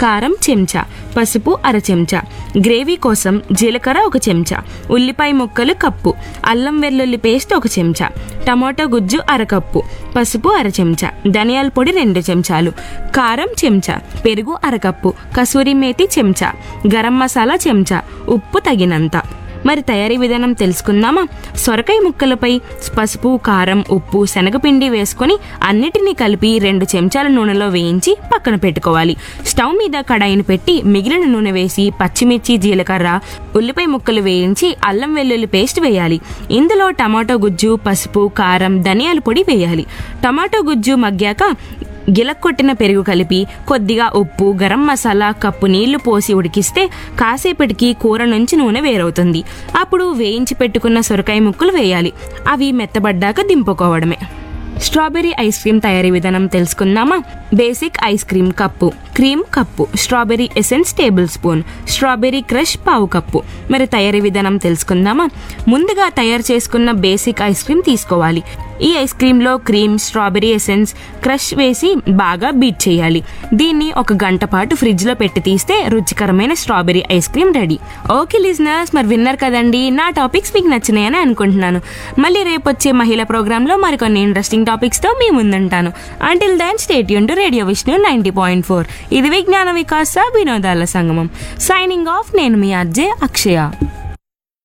కారం చెంచా పసుపు అర చెంచా గ్రేవీ కోసం జీలకర్ర ఒక చెంచా ఉల్లిపాయ ముక్కలు కప్పు అల్లం వెల్లుల్లి పేస్ట్ ఒక చెంచా టమాటో గుజ్జు అరకప్పు పసుపు అర చెంచా ధనియాల పొడి రెండు చెంచాలు కారం చెంచా పెరుగు అరకప్పు కసూరి మేతి చెంచా గరం మసాలా చెంచా ఉప్పు తగినంత మరి తయారీ విధానం తెలుసుకుందామా సొరకాయ ముక్కలపై పసుపు కారం ఉప్పు శనగపిండి వేసుకొని అన్నిటినీ కలిపి రెండు చెంచాల నూనెలో వేయించి పక్కన పెట్టుకోవాలి స్టవ్ మీద కడాయిని పెట్టి మిగిలిన నూనె వేసి పచ్చిమిర్చి జీలకర్ర ఉల్లిపాయ ముక్కలు వేయించి అల్లం వెల్లుల్లి పేస్ట్ వేయాలి ఇందులో టమాటో గుజ్జు పసుపు కారం ధనియాల పొడి వేయాలి టమాటో గుజ్జు మగ్గాక గిలక్కొట్టిన పెరుగు కలిపి కొద్దిగా ఉప్పు గరం మసాలా కప్పు నీళ్లు పోసి ఉడికిస్తే కాసేపటికి కూర నుంచి నూనె వేరవుతుంది అప్పుడు వేయించి పెట్టుకున్న సొరకాయ ముక్కలు వేయాలి అవి మెత్తబడ్డాక దింపుకోవడమే స్ట్రాబెర్రీ ఐస్ క్రీమ్ తయారీ విధానం తెలుసుకుందామా basic ice cream cup cream cup strawberry essence tablespoon strawberry crush పావు కప్పు మరి తయారీ విధానం తెలుసుకుందామా ముందుగా తయారు చేసుకున్న బేసిక్ ఐస్ క్రీమ్ తీసుకోవాలి ఈ ఐస్ క్రీమ్లో క్రీమ్ స్ట్రాబెర్రీ ఎసెన్స్ క్రష్ వేసి బాగా బీట్ చేయాలి దీన్ని ఒక గంట పాటు ఫ్రిడ్జ్లో పెట్టి తీస్తే రుచికరమైన strawberry ice cream ready okay listeners మరి విన్నారు కదండి నా టాపిక్స్ మీకు నచ్చినాయని అనుకుంటున్నాను మళ్ళీ రేపు వచ్చే మహిళా ప్రోగ్రాంలో మరికొన్ని ఇంట్రెస్టింగ్ టాపిక్స్తో మీ ముందుంటాను అంటిల్ దెన్ స్టేట్ యూన్ to radio Vishnu ninety point four ఇది విజ్ఞాన వికాస వినోదాల సంగమం సైనింగ్ ఆఫ్ నేను మీ అజ్జే అక్షయ